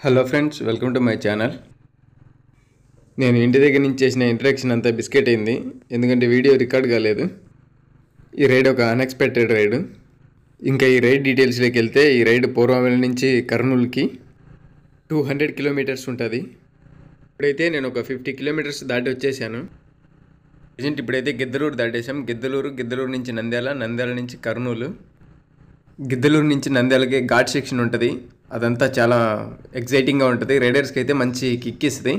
Hello friends welcome to my channel నేను ఇంటి దగ్గర నుంచి చేసిన ఇంట్రడక్షన్ అంతా బిస్కెట్ అయింది ఎందుకంటే వీడియో రికార్డ్ కాలేదు ఈ రైడ్ ఒక అన్ఎక్స్పెక్టెడ్ రైడ్ ఇంకా ఈ రైడ్ డీటెయిల్స్లోకి వెళ్తే ఈ రైడ్ పూర్వవెల్ నుంచి కర్నూలుకి టూ హండ్రెడ్ కిలోమీటర్స్ ఉంటుంది ఇప్పుడైతే నేను ఒక ఫిఫ్టీ కిలోమీటర్స్ దాటి వచ్చేసాను ప్రజెంట్ ఇప్పుడైతే గిద్దలూరు దాటేసాం గిద్దలూరు గిద్దలూరు నుంచి నంద్యాల నంద్యాల నుంచి కర్నూలు గిద్దలూరు నుంచి నంద్యాలకి ఘాట్ సెక్షన్ ఉంటుంది అదంతా చాలా ఎగ్జైటింగ్గా ఉంటుంది రైడర్స్కి అయితే మంచి కిక్ ఇస్తుంది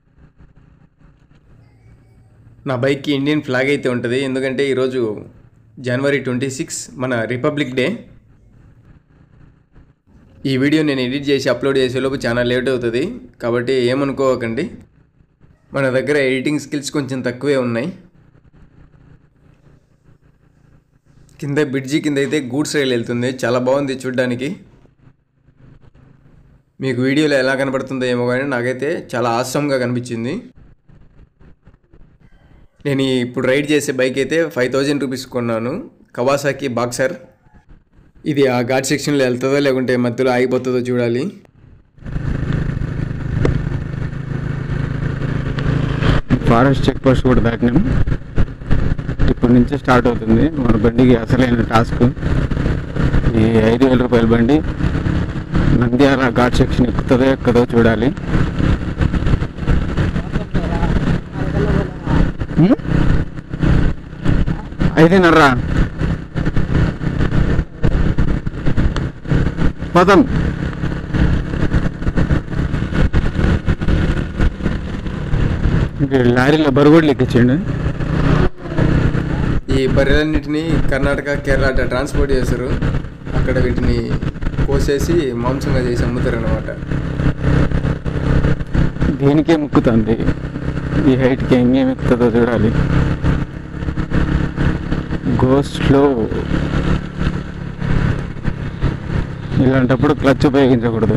నా బైక్కి ఇండియన్ ఫ్లాగ్ అయితే ఉంటుంది ఎందుకంటే ఈరోజు జనవరి ట్వంటీ సిక్స్ మన రిపబ్లిక్ డే ఈ వీడియో నేను ఎడిట్ చేసి అప్లోడ్ చేసేలోపు చాలా లేట్ అవుతుంది కాబట్టి ఏమనుకోకండి మన దగ్గర ఎడిటింగ్ స్కిల్స్ కొంచెం తక్కువే ఉన్నాయి కింద బ్రిడ్జి కింద అయితే గూడ్స్ రైలు వెళ్తుంది చాలా బాగుంది చూడ్డానికి మీకు వీడియోలో ఎలా కనబడుతుందో ఏమో కానీ నాకైతే చాలా ఆసంగా కనిపించింది నేను ఈ ఇప్పుడు రైడ్ చేసే బైక్ అయితే ఫైవ్ థౌజండ్ రూపీస్ కొన్నాను కవాసాకి బాక్సర్ ఇది ఆ ఘాట్ సెక్షన్లో వెళ్తుందో లేకుంటే మధ్యలో ఆగిపోతుందో చూడాలి ఫారెస్ట్ చెక్ పోస్ట్ కూడా దాటినాం ఇప్పటి నుంచే స్టార్ట్ అవుతుంది మన బండికి అసలైన టాస్క్ ఈ ఐదు వేల రూపాయల బండి నంద్యాల ఘాట్ సెక్షన్ ఎక్కుతుందో ఎక్కదో చూడాలి హ్మ్? ఐదున్నర పోతాం ఇంకా లారీలో బరుగోడ్లు ఎక్కించండి ఈ బర్రెలన్నిటిని కర్ణాటక కేరళ అట్లా ట్రాన్స్పోర్ట్ చేస్తారు అక్కడ వీటిని కోసేసి మాంసంగా చేసి అమ్ముతారు అనమాట దీనికే ముక్కుతుంది ఈ హైట్కి ఇంకేం ఎక్కుతుందో చూడాలి గోస్ట్లో ఇలాంటప్పుడు క్లచ్ ఉపయోగించకూడదు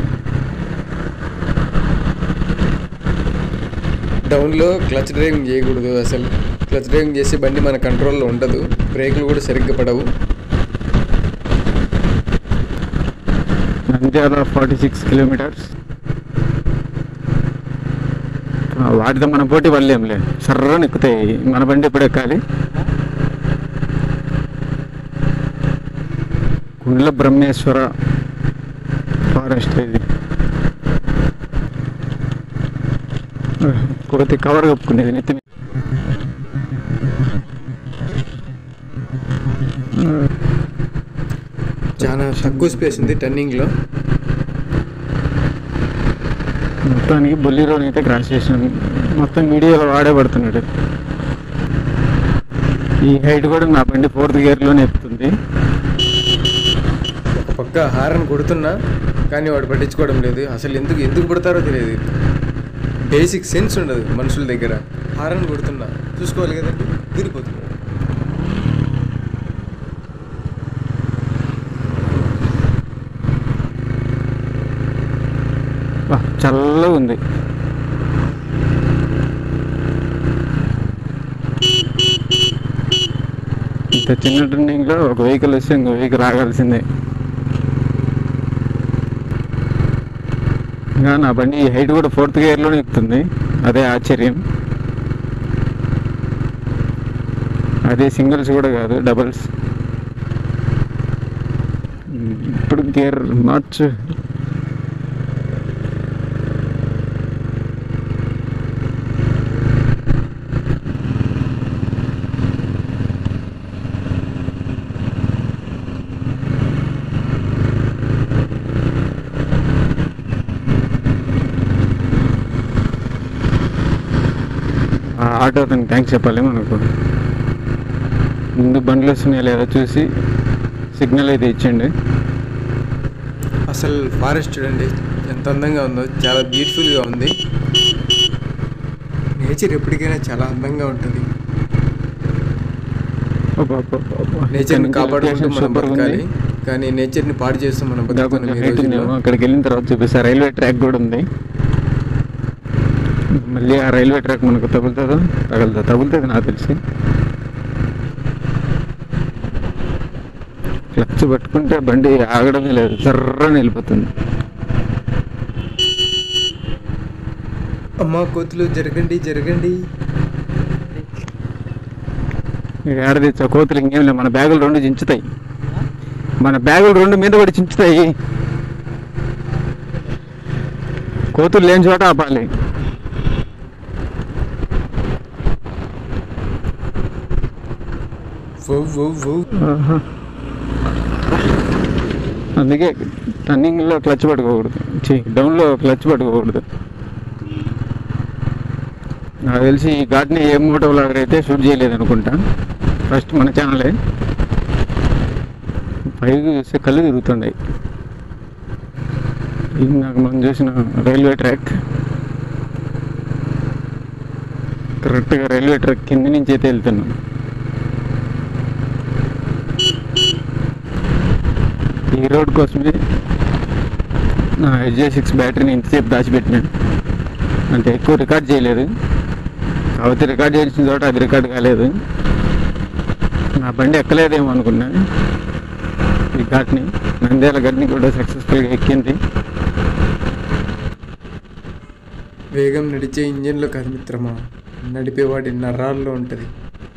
డౌన్లో క్లచ్ డ్రైవింగ్ చేయకూడదు అసలు క్లచ్ డ్రైవింగ్ చేసి బండి మన కంట్రోల్లో ఉండదు బ్రేకులు కూడా సరిగ్గా పడవు నంద్యాల ఫార్టీ సిక్స్ కిలోమీటర్స్ వాటితో మన పోటీ పడలేంలే సర్రని ఎక్కుతాయి మన బండి ఎప్పుడు ఎక్కాలి కుండ్ల బ్రహ్మేశ్వర ఫారెస్ట్ ఇది కొద్ది కవర్ కప్పుకునేది నెత్తి మీద. చాలా తక్కువ స్పేస్ ఉంది టర్నింగ్లో మొత్తానికి బొల్లీరోని అయితే క్రాష్ చేసినాను మొత్తం వీడియోలో వాడే పడుతున్నాడు ఈ హైట్ కూడా నా బండి ఫోర్త్ గేర్లోనే ఎక్కుతుంది ఒక పక్క హారన్ కొడుతున్నా కానీ వాడు పట్టించుకోవడం లేదు అసలు ఎందుకు ఎందుకు పడతారో తెలియదు బేసిక్ సెన్స్ ఉండదు మనుషుల దగ్గర హారన్ కొడుతున్నా చూసుకోవాలి కదండి తిరిగిపోతున్నాడు వా, చల్లగా ఉంది ఇంత చిన్న టర్నింగ్లో ఒక వెహికల్ వస్తే ఇంకో వెహికల్ రాగాల్సిందే ఇంకా నా బండి హైట్ కూడా ఫోర్త్ గేర్లోనే ఎక్కుతుంది అదే ఆశ్చర్యం అదే సింగిల్స్ కూడా కాదు డబల్స్ ఇప్పుడు గేర్ మార్చు ఆ ఆటో అతనికి థ్యాంక్స్ చెప్పాలి మనకు ముందు బండ్లు వస్తున్నాయో లేదో చూసి సిగ్నల్ అయితే ఇచ్చండి అసలు ఫారెస్ట్ చూడండి ఎంత అందంగా ఉందో చాలా బ్యూటిఫుల్గా ఉంది నేచర్ ఎప్పటికైనా చాలా అందంగా ఉంటుంది నేచర్ని కాపాడుకుంటూ మనం బతకాలి కానీ నేచర్ని పాడు చేస్తూ మనం బతుకుతున్నాం ఈ రోజుల్లో అక్కడికి వెళ్ళిన తర్వాత చూపిస్తా రైల్వే ట్రాక్ కూడా ఉంది మళ్ళీ ఆ రైల్వే ట్రాక్ మనకు తగులుతుందో తగులుతా తగులుతుంది నాకు తెలిసి క్లచ్ పట్టుకుంటే బండి ఆగడమే లేదు జర్రని వెళ్ళిపోతుంది అమ్మా కోతులు జరగండి జరగండి ఇక ఏడ తెచ్చా కోతులు ఇంకేం లేదు మన బ్యాగులు రెండు చించుతాయి మన బ్యాగులు రెండు మీద కూడా చించుతాయి కోతులు లేని చోట ఆపాలి వో వో వో ఆహా. అందుకే టర్నింగ్లో క్లచ్ పట్టుకోకూడదు ఛీ, డౌన్లో క్లచ్ పట్టుకోకూడదు నాకు తెలిసి ఈ ఘాట్ని ఏ మోటో లాగర్ అయితే షూట్ చేయలేదు అనుకుంటా ఫస్ట్ మన ఛానలే పైకి చూస్తే కళ్ళు తిరుగుతుండే ఇది నాకు మనం చూసిన రైల్వే ట్రాక్ కరెక్ట్గా రైల్వే ట్రాక్ కింద నుంచి అయితే వెళ్తున్నాం ఈ రోడ్ కోసమే నా ఎస్జే సిక్స్ బ్యాటరీని ఇంతసేపు దాచిపెట్టినాను అంటే ఎక్కువ రికార్డ్ చేయలేదు కాకపోతే రికార్డ్ చేసిన చోట అది రికార్డ్ కాలేదు నా బండి ఎక్కలేదేమో అనుకున్నా ఈ ఘాట్ని నంద్యాల గడ్ని కూడా సక్సెస్ఫుల్గా ఎక్కింది వేగం నడిచే ఇంజన్లో కాదు మిత్రమా నడిపేవాడి నరాల్లో ఉంటుంది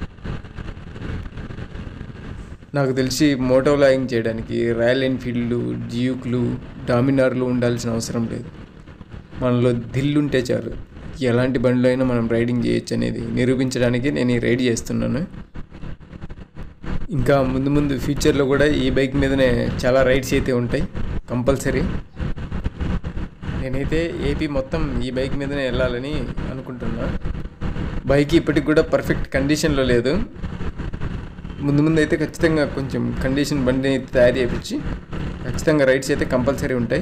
నాకు తెలిసి మోటో లాగింగ్ చేయడానికి రాయల్ ఎన్ఫీల్డ్లు డ్యూక్లు డామినార్లు ఉండాల్సిన అవసరం లేదు మనలో దిల్ ఉంటే చాలు ఎలాంటి బండిలో అయినా మనం రైడింగ్ చేయొచ్చు అనేది నిరూపించడానికి నేను ఈ రైడ్ చేస్తున్నాను ఇంకా ముందు ముందు ఫ్యూచర్లో కూడా ఈ బైక్ మీదనే చాలా రైడ్స్ అయితే ఉంటాయి కంపల్సరీ నేనైతే ఏపీ మొత్తం ఈ బైక్ మీదనే వెళ్ళాలని అనుకుంటున్నా బైక్ ఇప్పటికి కూడా పర్ఫెక్ట్ కండిషన్లో లేదు ముందు ముందు అయితే ఖచ్చితంగా కొంచెం కండిషన్ బండిని అయితే తయారు చేయించి ఖచ్చితంగా రైడ్స్ అయితే కంపల్సరీ ఉంటాయి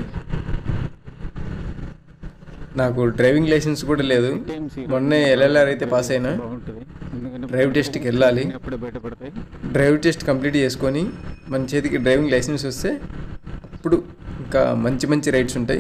నాకు డ్రైవింగ్ లైసెన్స్ కూడా లేదు మొన్నే ఎల్ఎల్ఆర్ అయితే పాస్ అయినా బాగుంటుంది ఎందుకంటే డ్రైవ్ టెస్ట్కి వెళ్ళాలి అప్పుడే బయటపడతాయి డ్రైవ్ టెస్ట్ కంప్లీట్ చేసుకొని మన చేతికి డ్రైవింగ్ లైసెన్స్ వస్తే అప్పుడు ఇంకా మంచి మంచి రైడ్స్ ఉంటాయి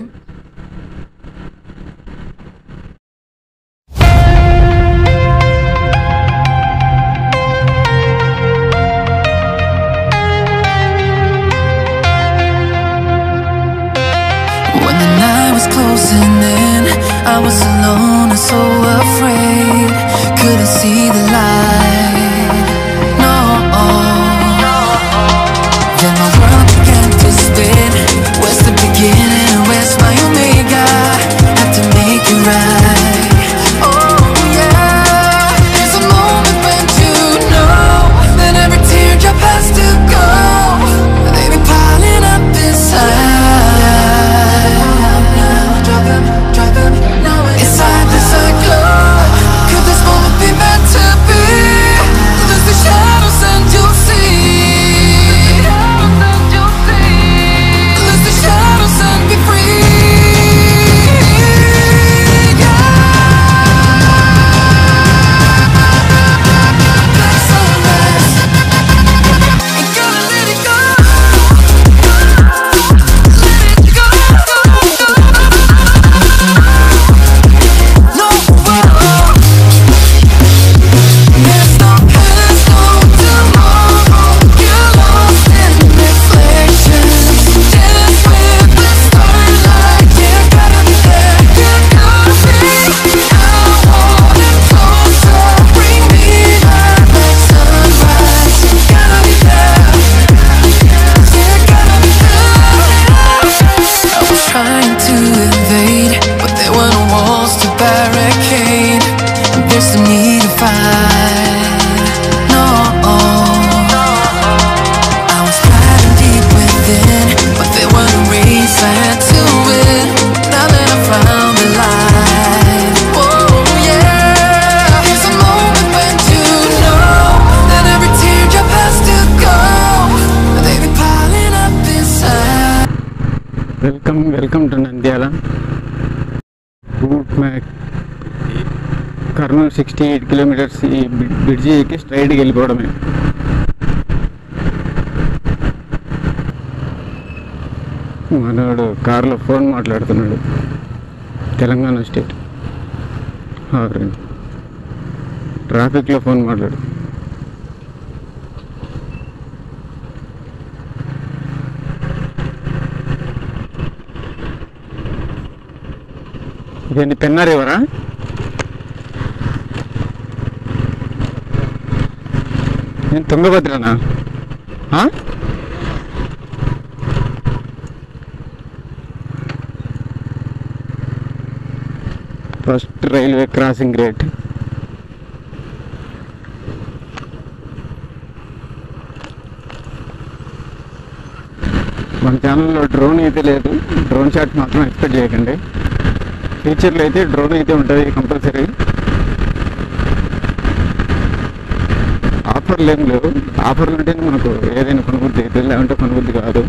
When the night was closing in, I was alone and so afraid. Couldn't see the light. No. Then my world began to spin. Where's the beginning and where's my omega? Had to make it right. Oh yeah. There's a moment when you know that every teardrop has to go. They be piling up inside. Inside the cyclone. Could this moment be meant to be? Lose the shadows and you'll see. Lose the shadows and be free. Black sunrise. Ain't gonna let it go. Let it go. No, there's no past, no tomorrow. You're lost in reflections. Dance with the starlight. You gotta be there. You gotta be. I want it closer. Bring me back like sunrise. You gotta be there. You gotta be there. I was trying to invade, but there were no walls to barricade. And there's no need to fight. No. I was hiding deep within, but there were no race I had to win. Now that I found the light. Oh yeah. There's a moment when you know that every teardrop has to go. They be piling up inside. Welcome welcome to Nandyal route మ్యాక్ Kurnool sixty eight kilometres ఈ బ్రి- bridge ఎక్కి స్ట్రైట్కి వెళ్ళిపోవడమే మనోడు కారులో phone మాట్లాడుతున్నాడు Telangana state అవునండి ట్రాఫిక్లో ఫోన్ మాట్లాడు ఇదేంటి పెన్నా రివరా ఏం తుంగభద్రనా ఆ? ఫస్ట్ రైల్వే క్రాసింగ్ రేట్ మన ఛానల్లో డ్రోన్ అయితే లేదు డ్రోన్ షాట్ మాత్రం ఎక్స్పెక్ట్ చేయకండి ఫ్యూచర్లో అయితే డ్రోన్ అయితే ఉంటుంది కంపల్సరీ ఆఫర్లు ఏం లేవు ఆఫర్లు ఉంటేనే మనకు ఏదైనా కొనుగోలు అవుతుంది లేకుంటే కొనుగోలు కాదు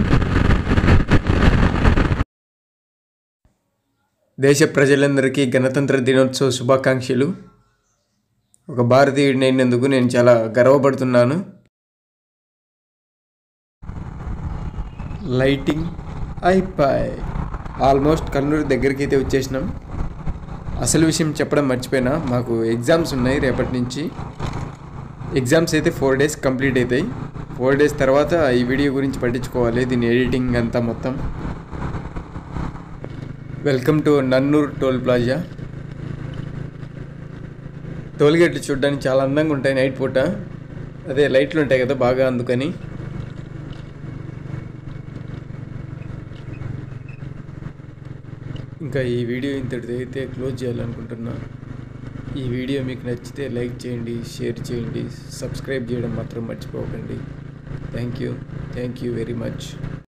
దేశ ప్రజలందరికీ గణతంత్ర దినోత్సవ శుభాకాంక్షలు ఒక భారతీయుడిని అయినందుకు నేను చాలా గర్వపడుతున్నాను లైటింగ్ అయిపోయి ఆల్మోస్ట్ కర్నూలు దగ్గరికి అయితే వచ్చేసినాం అసలు విషయం చెప్పడం మర్చిపోయినా మాకు ఎగ్జామ్స్ ఉన్నాయి రేపటి నుంచి ఎగ్జామ్స్ అయితే ఫోర్ డేస్ కంప్లీట్ అవుతాయి ఫోర్ డేస్ తర్వాత ఈ వీడియో గురించి పట్టించుకోవాలి దీని ఎడిటింగ్ అంతా మొత్తం welcome to Nannur toll plaza toll గేట్లు చూడడానికి చాలా అందంగా ఉంటాయి నైట్ పూట అదే లైట్లు ఉంటాయి కదా బాగా అందుకని ఇంకా ఈ వీడియో ఇంతటితో అయితే క్లోజ్ చేయాలనుకుంటున్నా ఈ వీడియో మీకు నచ్చితే లైక్ చేయండి షేర్ చేయండి సబ్స్క్రైబ్ చేయడం మాత్రం మర్చిపోకండి thank you thank you very much